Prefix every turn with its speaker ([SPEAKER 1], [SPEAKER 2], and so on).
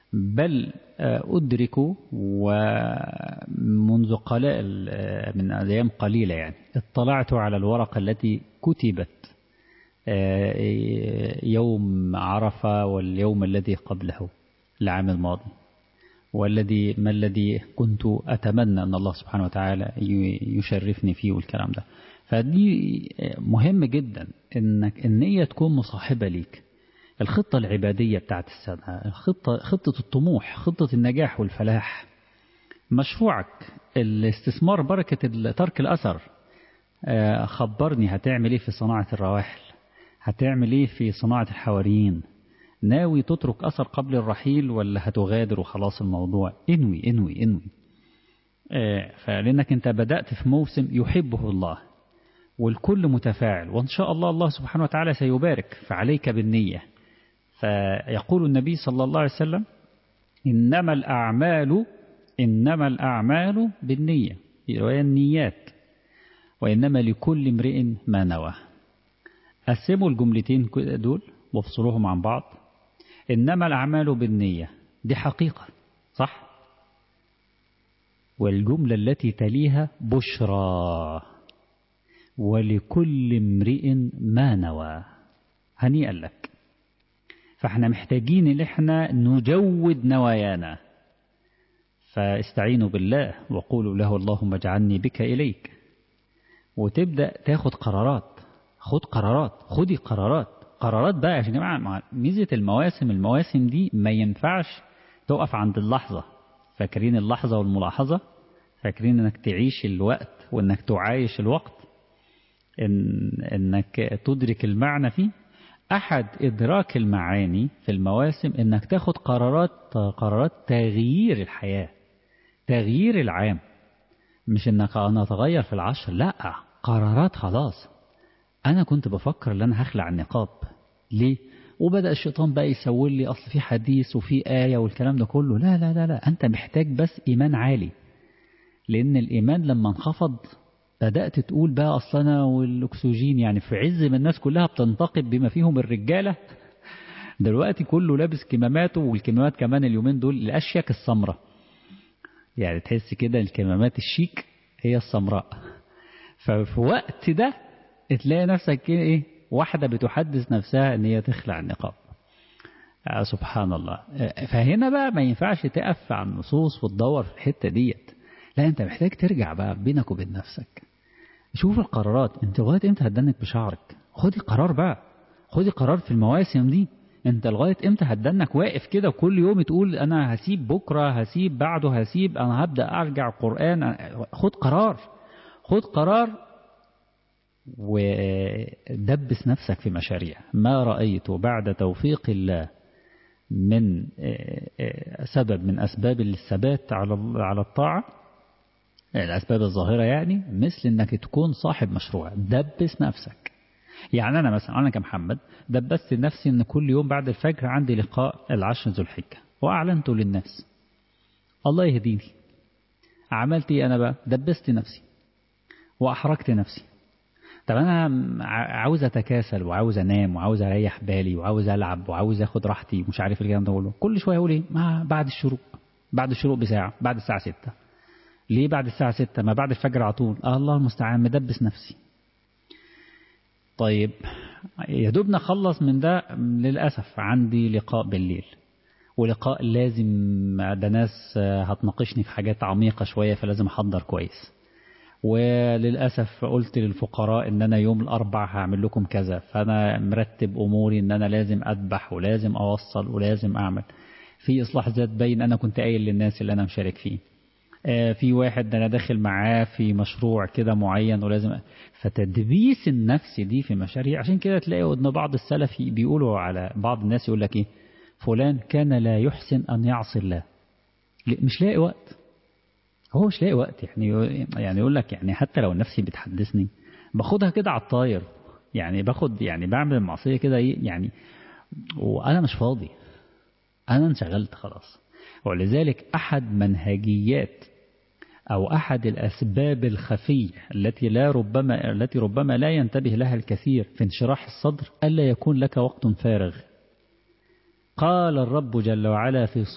[SPEAKER 1] بل أدرك ومنذ قلائل من أيام قليلة يعني اطلعت على الورقة التي كتبت يوم عرفة واليوم الذي قبله العام الماضي والذي ما الذي كنت أتمنى أن الله سبحانه وتعالى يشرفني فيه والكلام ده فدي مهم جدا انك النية تكون مصاحبة ليك الخطة العبادية بتاعت السنة الخطة خطة الطموح خطة النجاح والفلاح مشروعك الاستثمار بركة ترك الأثر خبرني هتعمل ايه في صناعة الرواحل هتعمل ايه في صناعة الحواريين ناوي تترك أثر قبل الرحيل ولا هتغادر وخلاص الموضوع انوي انوي انوي فلأنك انت بدأت في موسم يحبه الله والكل متفاعل وإن شاء الله الله سبحانه وتعالى سيبارك فعليك بالنية فيقول النبي صلى الله عليه وسلم إنما الأعمال إنما الأعمال بالنية رواية النيات وإنما لكل امرئ ما نوى قسموا الجملتين دول وافصلوهم عن بعض إنما الأعمال بالنية دي حقيقة صح والجملة التي تليها بشرى ولكل امرئ ما نوى هنيئا لك فاحنا محتاجين ان احنا نجود نوايانا فاستعينوا بالله وقولوا له اللهم اجعلني بك اليك وتبدا تاخد قرارات خد قرارات خدي قرارات قرارات بقى يا جماعه ميزه المواسم المواسم دي ما ينفعش تقف عند اللحظه فاكرين اللحظه والملاحظه فاكرين انك تعيش الوقت وانك تعايش الوقت إن انك تدرك المعنى فيه احد ادراك المعاني في المواسم انك تاخد قرارات قرارات تغيير الحياه تغيير العام مش انك انا اتغير في العشر لا قرارات خلاص انا كنت بفكر ان انا هخلع النقاب ليه وبدا الشيطان بقى يسول لي اصل في حديث وفي ايه والكلام ده كله لا لا لا لا انت محتاج بس ايمان عالي لان الايمان لما انخفض بدأت تقول بقى أصل أنا والأكسجين يعني في عز ما الناس كلها بتنتقد بما فيهم الرجالة دلوقتي كله لابس كماماته والكمامات كمان اليومين دول الأشيك السمراء يعني تحس كده الكمامات الشيك هي السمراء ففي وقت ده تلاقي نفسك كده إيه واحدة بتحدث نفسها إن هي تخلع النقاب آه سبحان الله فهنا بقى ما ينفعش تقف على النصوص وتدور في الحتة ديت لا انت محتاج ترجع بقى بينك وبين نفسك شوف القرارات انت لغايه امتى هتدنك بشعرك خدي قرار بقى خدي قرار في المواسم دي انت لغايه امتى هتدنك واقف كده وكل يوم تقول انا هسيب بكره هسيب بعده هسيب انا هبدا ارجع القران خد قرار خد قرار ودبس نفسك في مشاريع ما رايت بعد توفيق الله من سبب من اسباب الثبات على على الطاعه الأسباب الظاهرة يعني مثل أنك تكون صاحب مشروع دبس نفسك يعني أنا مثلا أنا كمحمد دبست نفسي أن كل يوم بعد الفجر عندي لقاء العشر ذو الحجة وأعلنته للناس الله يهديني عملت إيه أنا بقى دبست نفسي وأحرجت نفسي طب أنا عاوز أتكاسل وعاوز أنام وعاوز أريح بالي وعاوز ألعب وعاوز أخد راحتي ومش عارف الكلام ده كله كل شوية أقول إيه ما بعد الشروق بعد الشروق بساعة بعد الساعة 6 ليه بعد الساعة 6 ما بعد الفجر على طول آه الله المستعان مدبس نفسي طيب يا دوب نخلص من ده للأسف عندي لقاء بالليل ولقاء لازم ده ناس هتناقشني في حاجات عميقة شوية فلازم أحضر كويس وللأسف قلت للفقراء إن أنا يوم الأربع هعمل لكم كذا فأنا مرتب أموري إن أنا لازم أذبح ولازم أوصل ولازم أعمل في إصلاح ذات بين أنا كنت قايل للناس اللي أنا مشارك فيه في واحد انا داخل معاه في مشروع كده معين ولازم فتدبيس النفس دي في مشاريع عشان كده تلاقي ان بعض السلف بيقولوا على بعض الناس يقول لك ايه فلان كان لا يحسن ان يعصي الله مش لاقي وقت هو مش لاقي وقت يعني يعني يقول لك يعني حتى لو نفسي بتحدثني باخدها كده على الطاير يعني باخد يعني بعمل المعصيه كده ايه يعني وانا مش فاضي انا انشغلت خلاص ولذلك احد منهجيات أو أحد الأسباب الخفية التي لا ربما التي ربما لا ينتبه لها الكثير في انشراح الصدر ألا يكون لك وقت فارغ قال الرب جل وعلا في